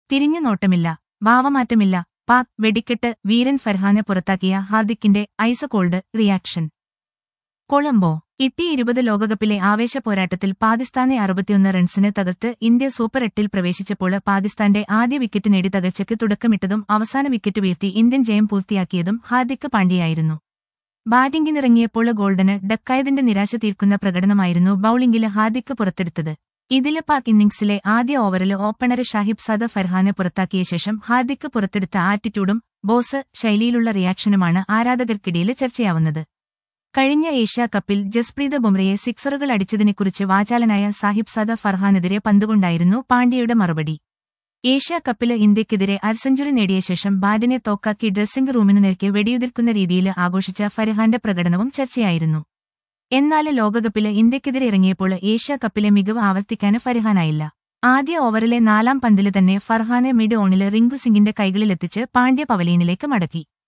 തിരിഞ്ഞു നോട്ടമില്ല ഭാവമാറ്റമില്ല പാക് വെടിക്കെട്ട് വീരൻ ഫർഹാനെ പുറത്താക്കിയ ഹാർദിക്കിന്റെ ഐസ് കോൾഡ് റിയാക്ഷൻ കൊളംബോ ഇട്ടി ഇരുപത് ലോകകപ്പിലെ ആവേശ പോരാട്ടത്തിൽ പാകിസ്ഥാനെ അറുപത്തിയൊന്ന് റൺസിന് തകർത്ത് ഇന്ത്യ സൂപ്പർ എട്ടിൽ പ്രവേശിച്ചപ്പോൾ പാകിസ്ഥാന്റെ ആദ്യ വിക്കറ്റ് നേടി തകർച്ചയ്ക്ക് തുടക്കമിട്ടതും അവസാന വിക്കറ്റ് വീഴ്ത്തി ഇന്ത്യൻ ജയം പൂർത്തിയാക്കിയതും ഹാർദിക് പാണ്ഡ്യയായിരുന്നു ബാറ്റിംഗിനിറങ്ങിയപ്പോൾ ഗോൾഡന് ഡക്കായതിന്റെ നിരാശ തീർക്കുന്ന പ്രകടനമായിരുന്നു ബൌളിംഗില് ഹാർദിക് പുറത്തെടുത്തത് ഇതില് പാക് ഇന്നിംഗ്സിലെ ആദ്യ ഓവറിൽ ഓപ്പണർ ഷാഹിബ് സാദ ഫർഹാനെ പുറത്താക്കിയ ശേഷം ഹാർദിക് പുറത്തെടുത്ത ആറ്റിറ്റ്യൂഡും ബോസ് ശൈലിയിലുള്ള റിയാക്ഷനുമാണ് ആരാധകർക്കിടയിൽ ചർച്ചയാവുന്നത് കഴിഞ്ഞ ഏഷ്യാ കപ്പിൽ ജസ്പ്രീത് ബുംറയെ സിക്സറുകൾ അടിച്ചതിനെക്കുറിച്ച് വാചാലനായ സാഹിബ് സാദ ഫർഹാനെതിരെ പന്തുകൊണ്ടായിരുന്നു പാണ്ഡ്യയുടെ മറുപടി ഏഷ്യാ കപ്പില് ഇന്ത്യക്കെതിരെ അർസെഞ്ചുറി നേടിയ ശേഷം ബാറ്റിനെ തോക്കാക്കി ഡ്രസ്സിംഗ് റൂമിനു നേർക്ക് വെടിയുതിർക്കുന്ന രീതിയിൽ ആഘോഷിച്ച ഫർഹാന്റെ പ്രകടനവും ചർച്ചയായിരുന്നു എന്നാല് ലോകകപ്പില് ഇന്ത്യക്കെതിരെ ഇറങ്ങിയപ്പോൾ ഏഷ്യാ കപ്പിലെ മികവ് ആവർത്തിക്കാൻ ഫർഹാനായില്ല ആദ്യ ഓവറിലെ നാലാം പന്തില് തന്നെ ഫർഹാനെ മിഡ് ഓണില് റിങ്കു സിംഗിന്റെ കൈകളിലെത്തിച്ച് പാണ്ഡ്യ പവലീനിലേക്ക് മടക്കി